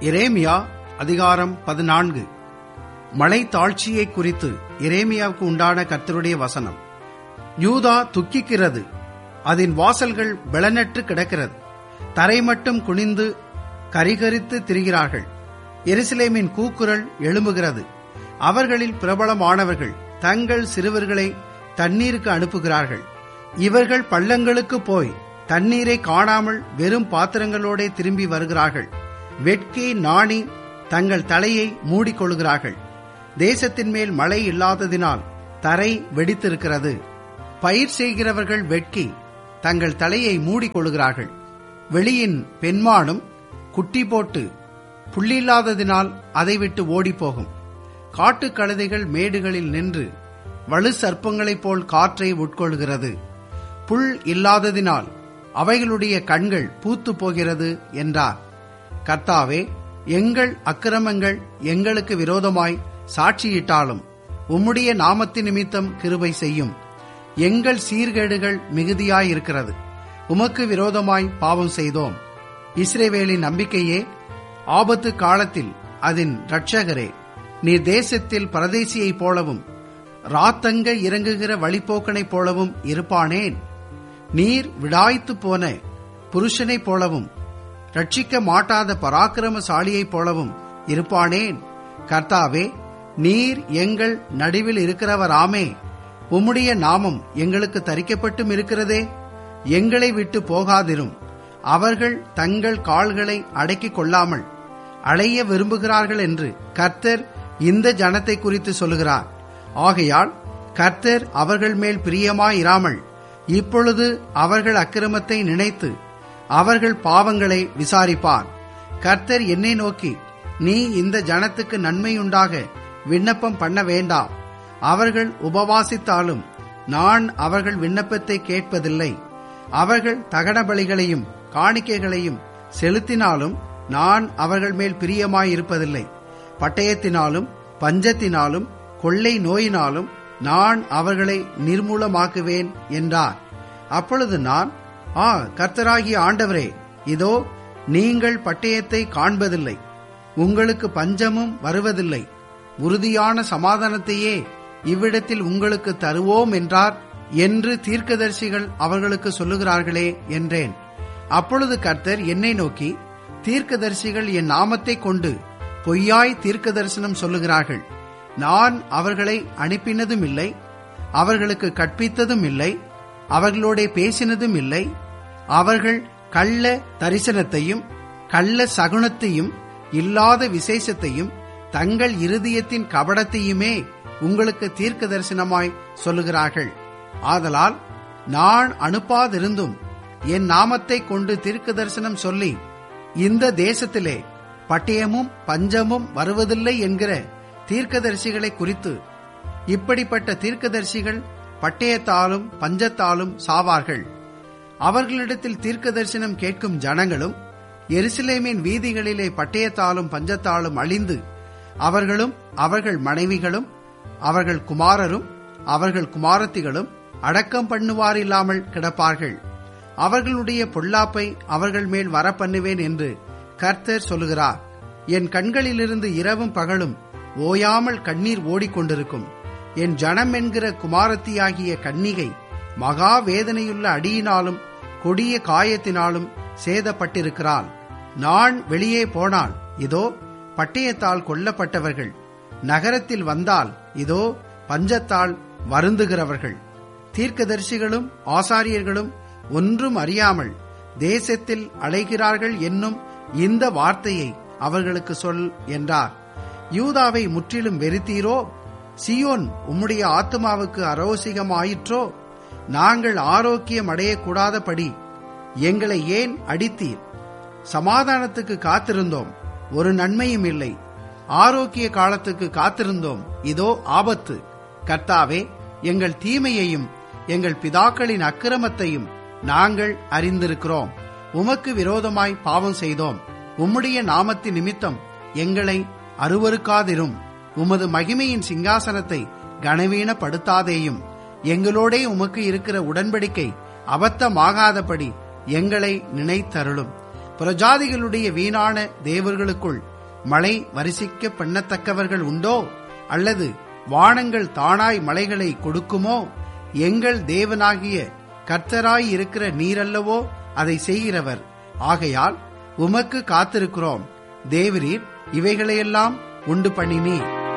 எரேமியா அதிகாரம் பதினான்கு மலை தாழ்ச்சியை குறித்து எரேமியாவுக்கு உண்டான கர்த்தருடைய வசனம் யூதா துக்கிக்கிறது அதன் வாசல்கள் பெலனற்று கிடக்கிறது தரை மட்டும் குனிந்து கரிகரித்து திரிகிறார்கள் எருசலேமின் கூக்குரல் எழும்புகிறது அவர்களில் பிரபலமானவர்கள் தங்கள் சிறுவர்களை தண்ணீருக்கு அனுப்புகிறார்கள் இவர்கள் பள்ளங்களுக்கு போய் தண்ணீரை காணாமல் வெறும் பாத்திரங்களோடே திரும்பி வருகிறார்கள் வெட்கி நாணி தங்கள் தலையை மூடிக்கொள்கிறார்கள் தேசத்தின் மேல் மழை இல்லாததினால் தரை வெடித்திருக்கிறது பயிர் செய்கிறவர்கள் வெட்கி தங்கள் தலையை மூடிக்கொள்கிறார்கள் வெளியின் பெண்மானும் குட்டி போட்டு புள்ளில்லாததினால் அதை விட்டு ஓடிப்போகும் காட்டுக் கழுதைகள் மேடுகளில் நின்று வலு சர்ப்பங்களைப் போல் காற்றை உட்கொள்கிறது புல் இல்லாததினால் அவைகளுடைய கண்கள் பூத்து போகிறது என்றார் கர்த்தாவே எங்கள் அக்கிரமங்கள் எங்களுக்கு விரோதமாய் சாட்சியிட்டாலும் உம்முடைய நாமத்தின் நிமித்தம் கிருபை செய்யும் எங்கள் சீர்கேடுகள் மிகுதியாயிருக்கிறது உமக்கு விரோதமாய் பாவம் செய்தோம் இஸ்ரேவேலின் நம்பிக்கையே ஆபத்து காலத்தில் அதன் இரட்சகரே நீர் தேசத்தில் பரதேசியைப் போலவும் ராத்தங்க இறங்குகிற வழிப்போக்கனைப் போலவும் இருப்பானேன் நீர் விடாய்த்து போன புருஷனைப் போலவும் ரட்சிக்க மாட்டாத பராக்கிரமசாலியைப் போலவும் இருப்பானேன் கர்த்தாவே நீர் எங்கள் நடுவில் இருக்கிறவராமே உம்முடைய நாமம் எங்களுக்கு தரிக்கப்பட்டும் இருக்கிறதே எங்களை விட்டு போகாதிரும் அவர்கள் தங்கள் கால்களை அடக்கிக் கொள்ளாமல் அடைய விரும்புகிறார்கள் என்று கர்த்தர் இந்த ஜனத்தை குறித்து சொல்லுகிறார் ஆகையால் கர்த்தர் அவர்கள் மேல் பிரியமாயிராமல் இப்பொழுது அவர்கள் அக்கிரமத்தை நினைத்து அவர்கள் பாவங்களை விசாரிப்பார் கர்த்தர் என்னை நோக்கி நீ இந்த ஜனத்துக்கு நன்மையுண்டாக விண்ணப்பம் பண்ண வேண்டாம் அவர்கள் உபவாசித்தாலும் நான் அவர்கள் விண்ணப்பத்தை கேட்பதில்லை அவர்கள் தகன பலிகளையும் காணிக்கைகளையும் செலுத்தினாலும் நான் அவர்கள் மேல் பிரியமாயிருப்பதில்லை பட்டயத்தினாலும் பஞ்சத்தினாலும் கொள்ளை நோயினாலும் நான் அவர்களை நிர்மூலமாக்குவேன் என்றார் அப்பொழுது நான் ஆ கர்த்தராகிய ஆண்டவரே இதோ நீங்கள் பட்டயத்தை காண்பதில்லை உங்களுக்கு பஞ்சமும் வருவதில்லை உறுதியான சமாதானத்தையே இவ்விடத்தில் உங்களுக்கு தருவோம் என்றார் என்று தீர்க்கதரிசிகள் அவர்களுக்கு சொல்லுகிறார்களே என்றேன் அப்பொழுது கர்த்தர் என்னை நோக்கி தீர்க்கதரிசிகள் என் நாமத்தை கொண்டு பொய்யாய் தீர்க்க தரிசனம் சொல்லுகிறார்கள் நான் அவர்களை அனுப்பினதும் இல்லை அவர்களுக்கு கற்பித்ததும் இல்லை அவர்களோட பேசினதும் இல்லை அவர்கள் கள்ள தரிசனத்தையும் கள்ள சகுனத்தையும் இல்லாத விசேஷத்தையும் தங்கள் இருதயத்தின் கபடத்தையுமே உங்களுக்கு தீர்க்க தரிசனமாய் சொல்லுகிறார்கள் ஆதலால் நான் அனுப்பாதிருந்தும் என் நாமத்தை கொண்டு தீர்க்க தரிசனம் சொல்லி இந்த தேசத்திலே பட்டயமும் பஞ்சமும் வருவதில்லை என்கிற தீர்க்கதரிசிகளை குறித்து இப்படிப்பட்ட தீர்க்கதரிசிகள் பட்டயத்தாலும் பஞ்சத்தாலும் சாவார்கள் அவர்களிடத்தில் தீர்க்க தரிசனம் கேட்கும் ஜனங்களும் எருசலேமின் வீதிகளிலே பட்டயத்தாலும் பஞ்சத்தாலும் அழிந்து அவர்களும் அவர்கள் மனைவிகளும் அவர்கள் குமாரரும் அவர்கள் குமாரத்திகளும் அடக்கம் பண்ணுவாரில்லாமல் கிடப்பார்கள் அவர்களுடைய பொல்லாப்பை அவர்கள் மேல் வரப்பண்ணுவேன் என்று கர்த்தர் சொல்லுகிறார் என் கண்களிலிருந்து இரவும் பகலும் ஓயாமல் கண்ணீர் ஓடிக்கொண்டிருக்கும் என் ஜனம் என்கிற குமாரத்தியாகிய கன்னிகை மகா வேதனையுள்ள அடியினாலும் கொடிய காயத்தினாலும் சேதப்பட்டிருக்கிறாள் நான் வெளியே போனால் இதோ பட்டயத்தால் கொல்லப்பட்டவர்கள் நகரத்தில் வந்தால் இதோ பஞ்சத்தால் வருந்துகிறவர்கள் தீர்க்கதரிசிகளும் ஆசாரியர்களும் ஒன்றும் அறியாமல் தேசத்தில் அலைகிறார்கள் என்னும் இந்த வார்த்தையை அவர்களுக்கு சொல் என்றார் யூதாவை முற்றிலும் வெறுத்தீரோ சியோன் உம்முடைய ஆத்மாவுக்கு அரோசிகமாயிற்றோ நாங்கள் ஆரோக்கியம் அடையக்கூடாதபடி எங்களை ஏன் அடித்தீர் சமாதானத்துக்கு காத்திருந்தோம் ஒரு நன்மையும் இல்லை ஆரோக்கிய காலத்துக்கு காத்திருந்தோம் இதோ ஆபத்து கர்த்தாவே எங்கள் தீமையையும் எங்கள் பிதாக்களின் அக்கிரமத்தையும் நாங்கள் அறிந்திருக்கிறோம் உமக்கு விரோதமாய் பாவம் செய்தோம் உம்முடைய நாமத்தின் நிமித்தம் எங்களை அருவருக்காதிரும் உமது மகிமையின் சிங்காசனத்தை கனவீனப்படுத்தாதேயும் எங்களோடே உமக்கு இருக்கிற உடன்படிக்கை அபத்தமாகாதபடி எங்களை நினைத்தருளும் புறஜாதிகளுடைய வீணான தேவர்களுக்குள் மழை வரிசிக்க பண்ணத்தக்கவர்கள் உண்டோ அல்லது வானங்கள் தானாய் மலைகளை கொடுக்குமோ எங்கள் தேவனாகிய கர்த்தராய் இருக்கிற நீரல்லவோ அதை செய்கிறவர் ஆகையால் உமக்கு காத்திருக்கிறோம் தேவரீர் இவைகளையெல்லாம் உண்டு பண்ணினீர்